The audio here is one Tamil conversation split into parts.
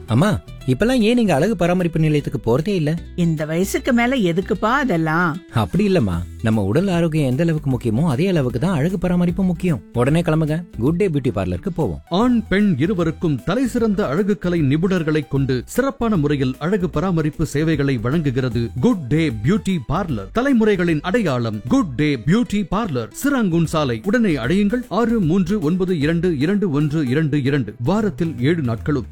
அம்மா இப்பெல்லாம் ஏன் நீங்க அழகு பராமரிப்பு நிலையத்துக்கு போறதே இல்ல இந்த வயசுக்கு மேல எதுக்குப்பா அதெல்லாம் அப்படி இல்லம்மா நம்ம உடல் ஆரோக்கியம் எந்த அளவுக்கு முக்கியமோ அதே அளவுக்கு தான் அழகு பராமரிப்பு முக்கியம் உடனே கிளம்புங்க குட் டே பியூட்டி பார்லருக்கு போவோம் ஆண் பெண் இருவருக்கும் தலைசிறந்த அழகுக்கலை நிபுணர்களை கொண்டு சிறப்பான முறையில் அழகு பராமரிப்பு சேவைகளை வழங்குகிறது குட் டே பியூட்டி பார்லர் தலைமுறைகளின் அடையாளம் good day beauty parlour Serangoon சாலை உடனே அடையுங்கள் ஆறு மூன்று ஒன்பது இரண்டு இரண்டு ஒன்று இரண்டு இரண்டு வாரத்தில் ஏழு நாட்களும்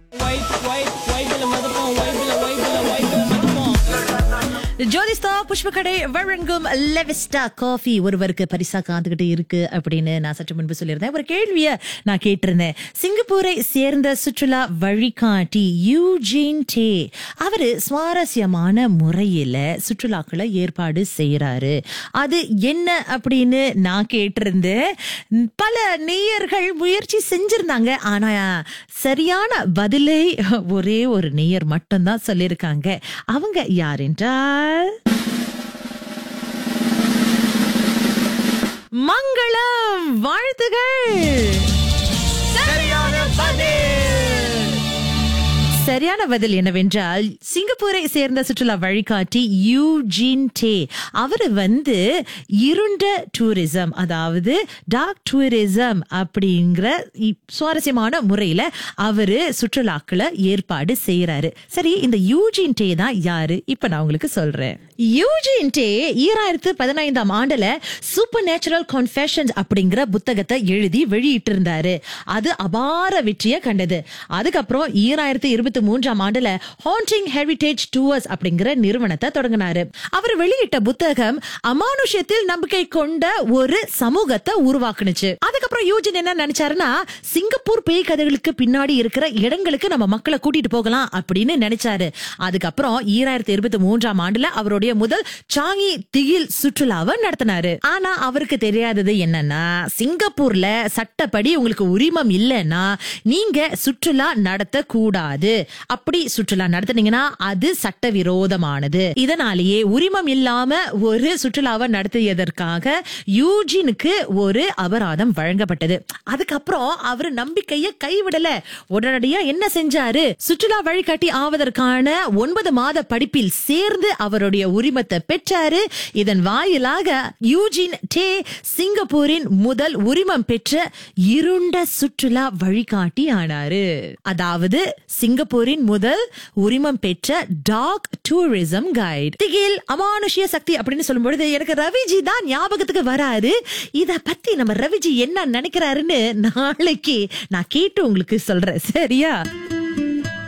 ஜோதிஸ்தா புஷ்பக்கடை வழங்கும் லெவிஸ்டா காஃபி ஒருவருக்கு பரிசா காத்துக்கிட்டு இருக்கு அப்படின்னு நான் சற்று முன்பு சொல்லியிருந்தேன் ஒரு கேள்விய நான் கேட்டிருந்தேன் சிங்கப்பூரை சேர்ந்த சுற்றுலா வழிகாட்டி யூஜின் டே அவரு சுவாரஸ்யமான முறையில சுற்றுலாக்களை ஏற்பாடு செய்யறாரு அது என்ன அப்படின்னு நான் கேட்டிருந்தேன் பல நேயர்கள் முயற்சி செஞ்சிருந்தாங்க ஆனா சரியான பதிலை ஒரே ஒரு நேயர் மட்டும்தான் சொல்லியிருக்காங்க அவங்க யார் என்றால் மங்களம் வாழ்த்துகள் சரியான பதில் என்னவென்றால் சிங்கப்பூரை சேர்ந்த சுற்றுலா வழிகாட்டி யூஜின் டே அவர் வந்து இருண்ட டூரிசம் அதாவது டார்க் டூரிசம் அப்படிங்கிற இ- சுவாரஸ்யமான முறையில அவரு சுற்றுலாக்களை ஏற்பாடு செய்யறாரு சரி இந்த யூஜின் டே தான் யாரு இப்ப நான் உங்களுக்கு சொல்றேன் யூஜின் டே ஈராயிரத்து பதினைந்தாம் ஆண்டுல சூப்பர் நேச்சுரல் கான்ஃபெஷன்ஸ் அப்படிங்கிற புத்தகத்தை எழுதி வெளியிட்டு இருந்தாரு அது அபார வெற்றியை கண்டது அதுக்கப்புறம் ஈராயிரத்து இருபத்தி மூன்றாம் ஆண்டுல ஹாண்டிங் ஹெரிடேஜ் டூவர்ஸ் அப்படிங்கிற நிறுவனத்தை தொடங்கினாரு அவர் வெளியிட்ட புத்தகம் அமானுஷ்யத்தில் நம்பிக்கை கொண்ட ஒரு சமூகத்தை உருவாக்குனுச்சு அதுக்கப்புறம் யூஜின் என்ன நினைச்சாருன்னா சிங்கப்பூர் பேய் கதைகளுக்கு பின்னாடி இருக்கிற இடங்களுக்கு நம்ம மக்களை கூட்டிட்டு போகலாம் அப்படின்னு நினைச்சாரு அதுக்கப்புறம் ஈராயிரத்தி இருபத்தி மூன்றாம் ஆண்டுல அவருடைய முதல் சாங்கி திகில் சுற்றுலாவை நடத்தினாரு ஆனா அவருக்கு தெரியாதது என்னன்னா சிங்கப்பூர்ல சட்டப்படி உங்களுக்கு உரிமம் இல்லைன்னா நீங்க சுற்றுலா நடத்த கூடாது அப்படி சுற்றுலா நடத்துனீங்கன்னா அது சட்டவிரோதமானது இதனாலேயே உரிமம் இல்லாம ஒரு சுற்றுலாவை நடத்தியதற்காக யூஜினுக்கு ஒரு அபராதம் வழங்கப்பட்டது அதுக்கப்புறம் அவர் நம்பிக்கைய கைவிடல உடனடியா என்ன செஞ்சாரு சுற்றுலா வழிகாட்டி ஆவதற்கான ஒன்பது மாத படிப்பில் சேர்ந்து அவருடைய உரிமத்தை பெற்றாரு இதன் வாயிலாக யூஜின் டே சிங்கப்பூரின் முதல் உரிமம் பெற்ற இருண்ட சுற்றுலா வழிகாட்டி ஆனாரு அதாவது சிங்கப்பூரின் முதல் உரிமம் பெற்ற டாக் டூரிசம் கைட் திகில் அமானுஷ்ய சக்தி அப்படின்னு சொல்லும் பொழுது எனக்கு ரவிஜி தான் ஞாபகத்துக்கு வராரு இத பத்தி நம்ம ரவிஜி என்ன நினைக்கிறாருன்னு நாளைக்கு நான் கேட்டு உங்களுக்கு சொல்றேன் சரியா